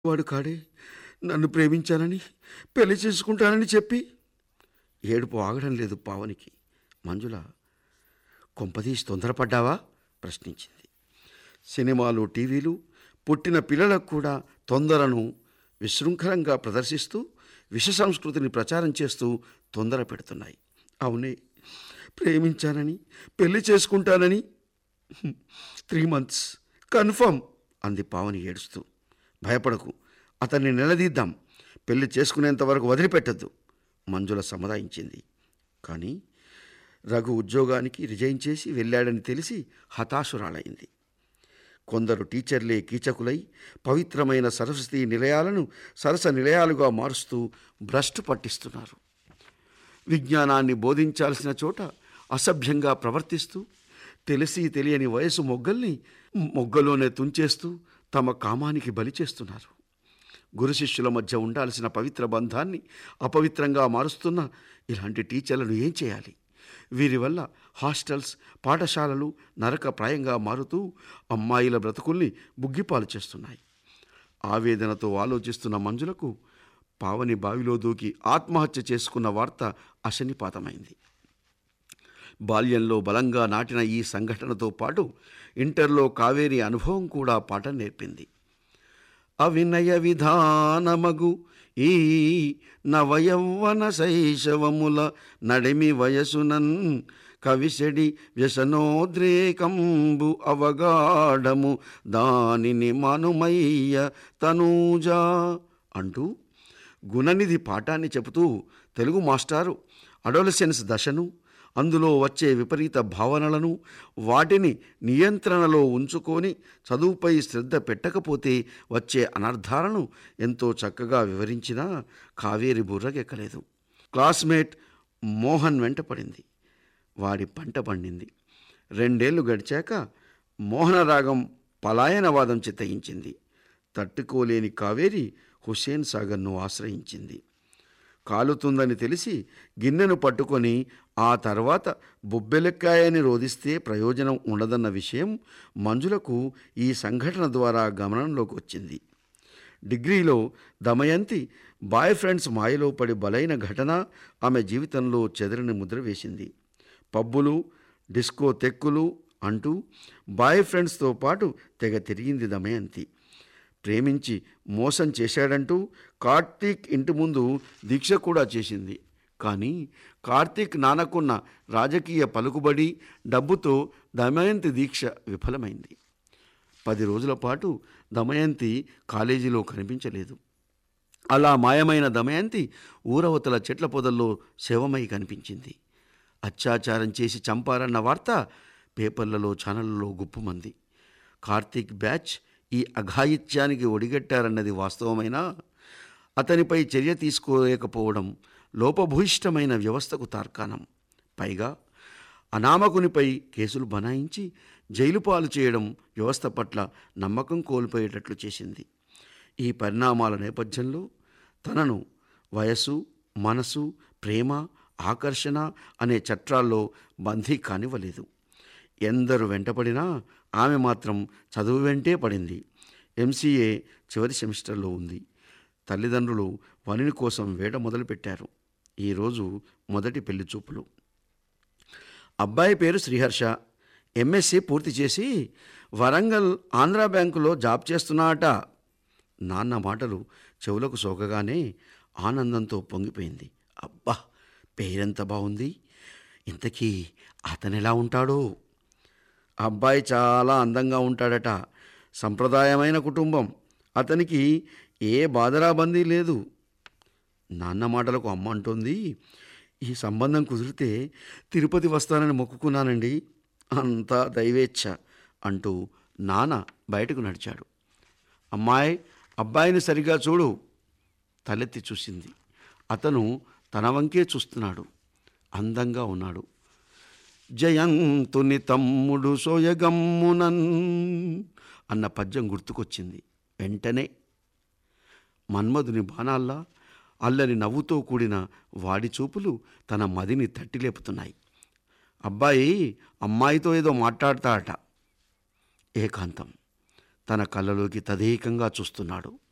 వాడు కాడే నన్ను ప్రేమించానని పెళ్లి చేసుకుంటానని చెప్పి ఏడుపు ఆగడం లేదు పావనికి మంజుల కొంపదీసి తొందరపడ్డావా ప్రశ్నించింది సినిమాలు టీవీలు పుట్టిన పిల్లలకు కూడా తొందరను విశృంఖలంగా ప్రదర్శిస్తూ విష సంస్కృతిని ప్రచారం చేస్తూ తొందర పెడుతున్నాయి అవునే ప్రేమించానని పెళ్లి చేసుకుంటానని త్రీ మంత్స్ కన్ఫర్మ్ అంది పావని ఏడుస్తూ భయపడకు అతన్ని నిలదీద్దాం పెళ్లి చేసుకునేంత వరకు వదిలిపెట్టద్దు మంజుల సముదాయించింది కానీ రఘు ఉద్యోగానికి రిజైన్ చేసి వెళ్ళాడని తెలిసి హతాశురాలైంది కొందరు టీచర్లే కీచకులై పవిత్రమైన సరస్వతి నిలయాలను సరస నిలయాలుగా మారుస్తూ భ్రష్టు పట్టిస్తున్నారు విజ్ఞానాన్ని బోధించాల్సిన చోట అసభ్యంగా ప్రవర్తిస్తూ తెలిసి తెలియని వయసు మొగ్గల్ని మొగ్గలోనే తుంచేస్తూ తమ కామానికి బలి చేస్తున్నారు గురు శిష్యుల మధ్య ఉండాల్సిన పవిత్ర బంధాన్ని అపవిత్రంగా మారుస్తున్న ఇలాంటి టీచర్లను ఏం చేయాలి వీరి వల్ల హాస్టల్స్ పాఠశాలలు నరకప్రాయంగా మారుతూ అమ్మాయిల బ్రతుకుల్ని బుగ్గిపాలు చేస్తున్నాయి ఆవేదనతో ఆలోచిస్తున్న మంజులకు పావని బావిలో దూకి ఆత్మహత్య చేసుకున్న వార్త అశనిపాతమైంది బాల్యంలో బలంగా నాటిన ఈ సంఘటనతో పాటు ఇంటర్లో కావేరి అనుభవం కూడా పాఠం నేర్పింది అవినయ విధానమగు ఈ నవయౌవన శైశవముల నడిమి వయసునన్ కవిసెడి వ్యసనోద్రేకంబు అవగాఢము దానిని మనుమయ్య తనూజా అంటూ గుణనిధి పాఠాన్ని చెబుతూ తెలుగు మాస్టారు అడోలసెన్స్ దశను అందులో వచ్చే విపరీత భావనలను వాటిని నియంత్రణలో ఉంచుకొని చదువుపై శ్రద్ధ పెట్టకపోతే వచ్చే అనర్థాలను ఎంతో చక్కగా వివరించినా కావేరి బుర్రకెక్కలేదు క్లాస్మేట్ మోహన్ వెంట పడింది వాడి పంట పండింది రెండేళ్లు గడిచాక మోహనరాగం పలాయనవాదం చిత్తగించింది తట్టుకోలేని కావేరి హుస్సేన్ సాగర్ను ఆశ్రయించింది కాలుతుందని తెలిసి గిన్నెను పట్టుకొని ఆ తర్వాత బొబ్బెలెక్కాయని రోధిస్తే ప్రయోజనం ఉండదన్న విషయం మంజులకు ఈ సంఘటన ద్వారా గమనంలోకి వచ్చింది డిగ్రీలో దమయంతి బాయ్ ఫ్రెండ్స్ మాయలో పడి బలైన ఘటన ఆమె జీవితంలో చెదరని ముద్ర వేసింది పబ్బులు డిస్కో తెక్కులు అంటూ బాయ్ ఫ్రెండ్స్తో పాటు తెగ తిరిగింది దమయంతి ప్రేమించి మోసం చేశాడంటూ కార్తీక్ ఇంటి ముందు దీక్ష కూడా చేసింది కానీ కార్తీక్ నానకున్న రాజకీయ పలుకుబడి డబ్బుతో దమయంతి దీక్ష విఫలమైంది పది రోజుల పాటు దమయంతి కాలేజీలో కనిపించలేదు అలా మాయమైన దమయంతి ఊరవతల చెట్ల పొదల్లో శవమై కనిపించింది అత్యాచారం చేసి చంపారన్న వార్త పేపర్లలో ఛానళ్లలో గుప్పుమంది కార్తీక్ బ్యాచ్ ఈ అఘాయిత్యానికి ఒడిగట్టారన్నది వాస్తవమైనా అతనిపై చర్య తీసుకోలేకపోవడం లోపభూయిష్టమైన వ్యవస్థకు తార్కాణం పైగా అనామకునిపై కేసులు బనాయించి జైలు పాలు చేయడం వ్యవస్థ పట్ల నమ్మకం కోల్పోయేటట్లు చేసింది ఈ పరిణామాల నేపథ్యంలో తనను వయసు మనసు ప్రేమ ఆకర్షణ అనే చట్రాల్లో బందీ కానివ్వలేదు ఎందరు వెంటపడినా ఆమె మాత్రం చదువు వెంటే పడింది ఎంసీఏ చివరి సెమిస్టర్లో ఉంది తల్లిదండ్రులు వనిని కోసం వేట మొదలుపెట్టారు ఈరోజు మొదటి పెళ్లి చూపులు అబ్బాయి పేరు శ్రీహర్ష ఎంఎస్సి పూర్తి చేసి వరంగల్ ఆంధ్రా బ్యాంకులో జాబ్ చేస్తున్నాట నాన్న మాటలు చెవులకు సోకగానే ఆనందంతో పొంగిపోయింది అబ్బా పేరెంత బాగుంది ఇంతకీ అతను ఎలా ఉంటాడో అబ్బాయి చాలా అందంగా ఉంటాడట సంప్రదాయమైన కుటుంబం అతనికి ఏ బాధరాబందీ లేదు నాన్న మాటలకు అమ్మ అంటోంది ఈ సంబంధం కుదిరితే తిరుపతి వస్తానని మొక్కుకున్నానండి అంతా దైవేచ్ఛ అంటూ నాన్న బయటకు నడిచాడు అమ్మాయి అబ్బాయిని సరిగా చూడు తలెత్తి చూసింది అతను తన వంకే చూస్తున్నాడు అందంగా ఉన్నాడు జయంతుని తమ్ముడు సోయగమ్మునన్ అన్న పద్యం గుర్తుకొచ్చింది వెంటనే మన్మధుని బాణాల్లా అల్లని నవ్వుతో కూడిన వాడి చూపులు తన మదిని తట్టిలేపుతున్నాయి అబ్బాయి అమ్మాయితో ఏదో మాట్లాడతాడట ఏకాంతం తన కళ్ళలోకి తదేకంగా చూస్తున్నాడు